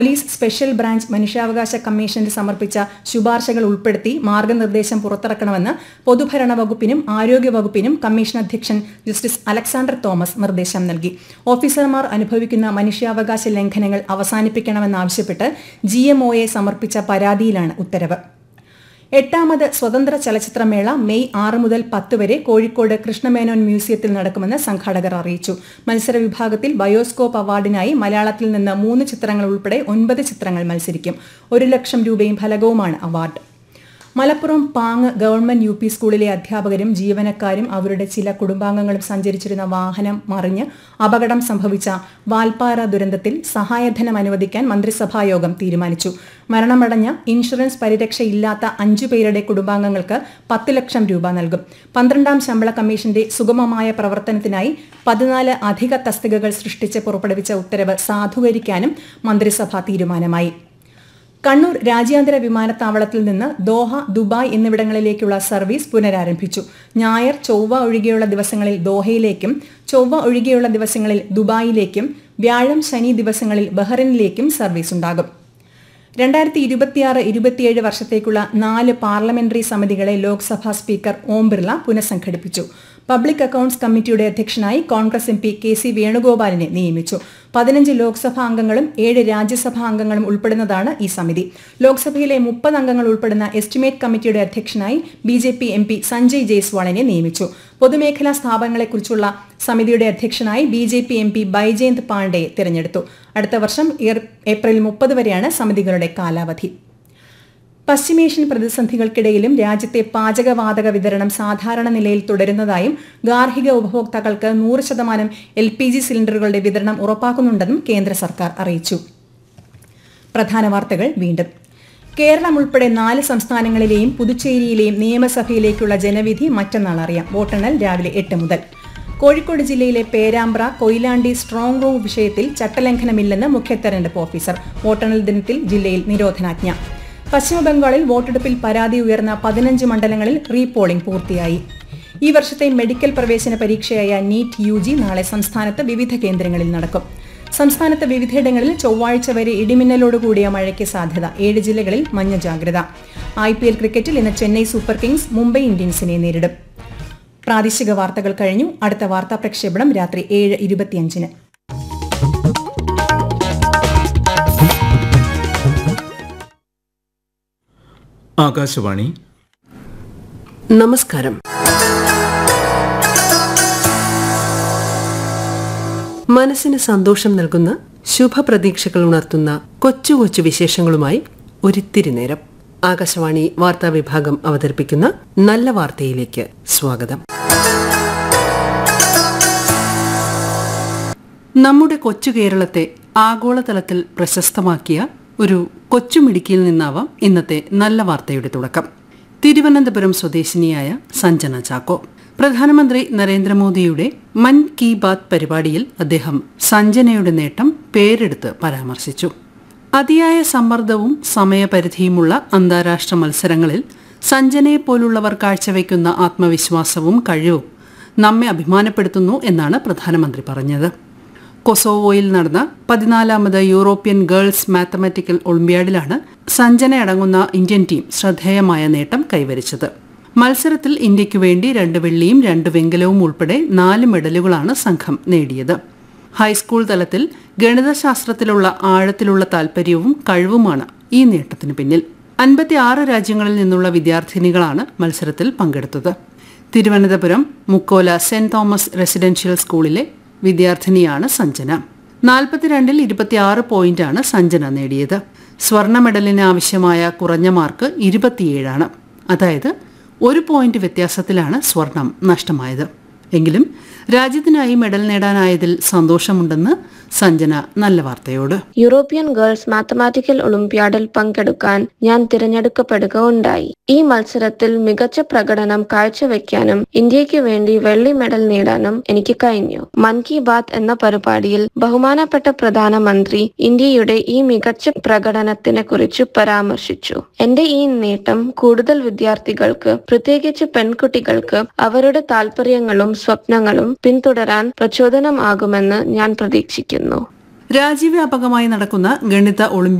police special branch മനുഷ്യാവകാശ കമ്മീഷന് സമർപ്പിച്ച ശുപാർശകൾ ഉൾപ്പെടുത്തി മാർഗനിർദ്ദേശം പുറത്തിറക്കണമെന്ന് പൊതുഭരണ വകുപ്പിനും ആരോഗ്യ വകുപ്പിനും കമ്മീഷൻ അധ്യക്ഷൻ ജസ്റ്റിസ് അലക്സാണ്ടർ തോമസ് നിർദ്ദേശം നൽകി ഓഫീസർമാർ അനുഭവിക്കുന്ന മനുഷ്യാവകാശ ലംഘനങ്ങൾ അവസാനിപ്പിക്കണമെന്നാവശ്യപ്പെട്ട് ജി എംഒയെ സമർപ്പിച്ച പരാതിയിലാണ് ഉത്തരവ് എട്ടാമത് സ്വതന്ത്ര ചലച്ചിത്രമേള മെയ് ആറ് മുതൽ പത്ത് വരെ കോഴിക്കോട് കൃഷ്ണമേനോൻ മ്യൂസിയത്തിൽ നടക്കുമെന്ന് സംഘാടകർ അറിയിച്ചു മത്സര വിഭാഗത്തിൽ ബയോസ്കോപ്പ് അവാർഡിനായി മലയാളത്തിൽ നിന്ന് മൂന്ന് ചിത്രങ്ങൾ ഉൾപ്പെടെ ഒൻപത് ചിത്രങ്ങൾ മത്സരിക്കും ഒരു ലക്ഷം രൂപയും ഫലകവുമാണ് award Malappuram Pang government U P സ്കൂളിലെ അധ്യാപകരും ജീവനക്കാരും അവരുടെ ചില കുടുംബാംഗങ്ങളും സഞ്ചരിച്ചിരുന്ന വാഹനം മറിഞ്ഞ് അപകടം സംഭവിച്ച വാൽപ്പാറ ദുരന്തത്തിൽ സഹായധനം അനുവദിക്കാൻ മന്ത്രിസഭായോഗം തീരുമാനിച്ചു മരണമടഞ്ഞ ഇൻഷുറൻസ് പരിരക്ഷയില്ലാത്ത അഞ്ചു പേരുടെ കുടുംബാംഗങ്ങൾക്ക് പത്ത് ലക്ഷം രൂപ നൽകും പന്ത്രണ്ടാം ശമ്പള കമ്മീഷന്റെ സുഗമമായ പ്രവർത്തനത്തിനായി പതിനാല് അധിക തസ്തികകൾ സൃഷ്ടിച്ച് പുറപ്പെടുവിച്ച ഉത്തരവ് സാധൂകരിക്കാനും മന്ത്രിസഭ തീരുമാനമായി കണ്ണൂർ രാജ്യാന്തര വിമാനത്താവളത്തിൽ നിന്ന് ദോഹ ദുബായ് എന്നിവിടങ്ങളിലേക്കുള്ള സർവീസ് പുനരാരംഭിച്ചു ഞായർ ചൊവ്വ ഒഴികെയുള്ള ദിവസങ്ങളിൽ ദോഹയിലേക്കും ചൊവ്വ ഒഴികെയുള്ള ദിവസങ്ങളിൽ ദുബായിലേക്കും വ്യാഴം ശനി ദിവസങ്ങളിൽ ബഹ്റിനിലേക്കും സർവീസ് ഉണ്ടാകും രണ്ടായിരത്തി ഇരുപത്തിയാറ് ഇരുപത്തിയേഴ് വർഷത്തേക്കുള്ള നാല് പാർലമെന്ററി സമിതികളെ ലോക്സഭാ സ്പീക്കർ ഓം ബിർള പുനഃസംഘടിപ്പിച്ചു പബ്ലിക് അക്കൌണ്ട്സ് കമ്മിറ്റിയുടെ അധ്യക്ഷനായി Congress M P K C വേണുഗോപാലിനെ നിയമിച്ചു പതിനഞ്ച് ലോക്സഭാ അംഗങ്ങളും ഏഴ് രാജ്യസഭാ അംഗങ്ങളും ഉൾപ്പെടുന്നതാണ് ഈ സമിതി ലോക്സഭയിലെ മുപ്പത് അംഗങ്ങൾ ഉൾപ്പെടുന്ന എസ്റ്റിമേറ്റ് കമ്മിറ്റിയുടെ അധ്യക്ഷനായി B J P M P Sanjay ജയ്സ്വാളിനെ നിയമിച്ചു പൊതുമേഖലാ സ്ഥാപനങ്ങളെക്കുറിച്ചുള്ള സമിതിയുടെ അധ്യക്ഷനായി B J P M P Baijayant പാണ്ഡെയെ തിരഞ്ഞെടുത്തു അടുത്ത വർഷം ഏപ്രിൽ മുപ്പത് വരെയാണ് സമിതികളുടെ കാലാവധി പശ്ചിമേഷ്യൻ പ്രതിസന്ധികൾക്കിടയിലും രാജ്യത്തെ പാചകവാതക വിതരണം സാധാരണ നിലയിൽ തുടരുന്നതായും ഗാർഹിക ഉപഭോക്താക്കൾക്ക് നൂറ് ശതമാനം എൽ പി ജി സിലിണ്ടറുകളുടെ വിതരണം ഉറപ്പാക്കുന്നുണ്ടെന്നും കേന്ദ്ര സർക്കാർ അറിയിച്ചു പ്രധാന വാർത്തകൾ വീണ്ടും കേരളം ഉൾപ്പെടെ നാല് സംസ്ഥാനങ്ങളിലെയും പുതുച്ചേരിയിലെയും നിയമസഭയിലേക്കുള്ള ജനവിധി മറ്റന്നാൾ അറിയാം വോട്ടെണ്ണൽ രാവിലെ എട്ട് മുതൽ കോഴിക്കോട് ജില്ലയിലെ പേരാമ്പ്ര കൊയിലാണ്ടി സ്ട്രോങ് റൂം വിഷയത്തിൽ ചട്ടലംഘനമില്ലെന്ന് മുഖ്യ തെരഞ്ഞെടുപ്പ് ഓഫീസർ വോട്ടെണ്ണൽ ദിനത്തിൽ ജില്ലയിൽ നിരോധനാജ്ഞ പശ്ചിമബംഗാളിൽ വോട്ടെടുപ്പിൽ പരാതി ഉയർന്ന പതിനഞ്ച് മണ്ഡലങ്ങളിൽ റീപോളിംഗ് പൂർത്തിയായി ഈ വർഷത്തെ മെഡിക്കൽ പ്രവേശന പരീക്ഷയായ നീറ്റ് യു ജി നാളെ സംസ്ഥാനത്ത് വിവിധ കേന്ദ്രങ്ങളിൽ നടക്കും സംസ്ഥാനത്ത് വിവിധയിടങ്ങളിൽ ചൊവ്വാഴ്ച വരെ ഇടിമിന്നലോടുകൂടിയ മഴയ്ക്ക് സാധ്യത ഏഴ് ജില്ലകളിൽ മഞ്ഞ ജാഗ്രത ഐ പി എൽ ക്രിക്കറ്റിൽ ഇന്ന് ചെന്നൈ സൂപ്പർ കിങ്സ് മുംബൈ ഇന്ത്യൻസിനെ നേരിടും പ്രാദേശിക വാർത്തകൾ കഴിഞ്ഞു അടുത്ത വാർത്താ പ്രക്ഷേപണം രാത്രി ഏഴ് ഇരുപത്തിയഞ്ചിന് ആകാശവാണി നമസ്കാരം മനസ്സിന് സന്തോഷം നൽകുന്ന ശുഭപ്രതീക്ഷകൾ ഉണർത്തുന്ന കൊച്ചു കൊച്ചു വിശേഷങ്ങളുമായി ഒരിത്തിരി നേരം ആകാശവാണി വാർത്താ വിഭാഗം അവതരിപ്പിക്കുന്ന നല്ല വാർത്തയിലേക്ക് സ്വാഗതം നമ്മുടെ കൊച്ചു കേരളത്തെ ആഗോളതലത്തിൽ പ്രശസ്തമാക്കിയ ഒരു കൊച്ചുമിടുക്കിയിൽ നിന്നാവാം ഇന്നത്തെ നല്ല വാർത്തയുടെ തുടക്കം തിരുവനന്തപുരം സ്വദേശിനിയായ സഞ്ജന ചാക്കോ പ്രധാനമന്ത്രി നരേന്ദ്രമോദിയുടെ മൻ കി ബാത് പരിപാടിയിൽ അദ്ദേഹം സഞ്ജനയുടെ നേട്ടം പേരെടുത്ത് പരാമർശിച്ചു അതിയായ സമ്മർദ്ദവും സമയപരിധിയുമുള്ള അന്താരാഷ്ട്ര മത്സരങ്ങളിൽ സഞ്ജനയെ പോലുള്ളവർ കാഴ്ചവെക്കുന്ന ആത്മവിശ്വാസവും കഴിവും നമ്മെ അഭിമാനപ്പെടുത്തുന്നു എന്നാണ് പ്രധാനമന്ത്രി പറഞ്ഞത് കൊസോവോയിൽ നടന്ന പതിനാലാമത് യൂറോപ്യൻ ഗേൾസ് മാത്തമാറ്റിക്കൽ ഒളിമ്പ്യാഡിലാണ് സഞ്ജന അടങ്ങുന്ന ഇന്ത്യൻ ടീം ശ്രദ്ധേയമായ നേട്ടം കൈവരിച്ചത് മത്സരത്തിൽ ഇന്ത്യയ്ക്കു വേണ്ടി രണ്ട് വെള്ളിയും രണ്ട് വെങ്കലവും ഉൾപ്പെടെ നാല് മെഡലുകളാണ് സംഘം നേടിയത് ഹൈസ്കൂൾ തലത്തിൽ ഗണിതശാസ്ത്രത്തിലുള്ള ആഴത്തിലുള്ള താൽപര്യവും കഴിവുമാണ് ഈ നേട്ടത്തിനു പിന്നിൽ അൻപത്തി ആറ് രാജ്യങ്ങളിൽ നിന്നുള്ള വിദ്യാർത്ഥിനികളാണ് മത്സരത്തിൽ പങ്കെടുത്തത് Thiruvananthapuram Mukkola saint Thomas residential സ്കൂളിലെ വിദ്യാർത്ഥിനിയാണ് സഞ്ജന നാൽപ്പത്തിരണ്ടിൽ ഇരുപത്തിയാറ് പോയിന്റാണ് സഞ്ജന നേടിയത് സ്വർണ്ണ മെഡലിന് ആവശ്യമായ കുറഞ്ഞ മാർക്ക് ഇരുപത്തിയേഴാണ് അതായത് ഒരു പോയിന്റ് വ്യത്യാസത്തിലാണ് സ്വർണം നഷ്ടമായത് എങ്കിലും രാജ്യത്തിനായി മെഡൽ നേടാനായതിൽ സന്തോഷമുണ്ടെന്ന് സഞ്ജന നല്ല വാർത്തയോട് യൂറോപ്യൻ ഗേൾസ് മാത്തമാറ്റിക്കൽ ഒളിമ്പ്യാഡിൽ പങ്കെടുക്കാൻ ഞാൻ തിരഞ്ഞെടുക്കപ്പെടുക ഉണ്ടായി ഈ മത്സരത്തിൽ മികച്ച പ്രകടനം കാഴ്ചവെക്കാനും ഇന്ത്യക്ക് വേണ്ടി വെള്ളി മെഡൽ നേടാനും എനിക്ക് കഴിഞ്ഞു മൻ കി ബാത് എന്ന പരിപാടിയിൽ ബഹുമാനപ്പെട്ട പ്രധാനമന്ത്രി ഇന്ത്യയുടെ ഈ മികച്ച പ്രകടനത്തിനെ കുറിച്ച് പരാമർശിച്ചു എന്റെ ഈ നേട്ടം കൂടുതൽ വിദ്യാർത്ഥികൾക്ക് പ്രത്യേകിച്ച് പെൺകുട്ടികൾക്ക് അവരുടെ താല്പര്യങ്ങളും സ്വപ്നങ്ങളും പിന്തുടരാൻ പ്രചോദനമാകുമെന്ന് ഞാൻ പ്രതീക്ഷിക്കുന്നു രാജ്യവ്യാപകമായി നടക്കുന്ന ഗണിത ഒളിമ്പ്യാഡ്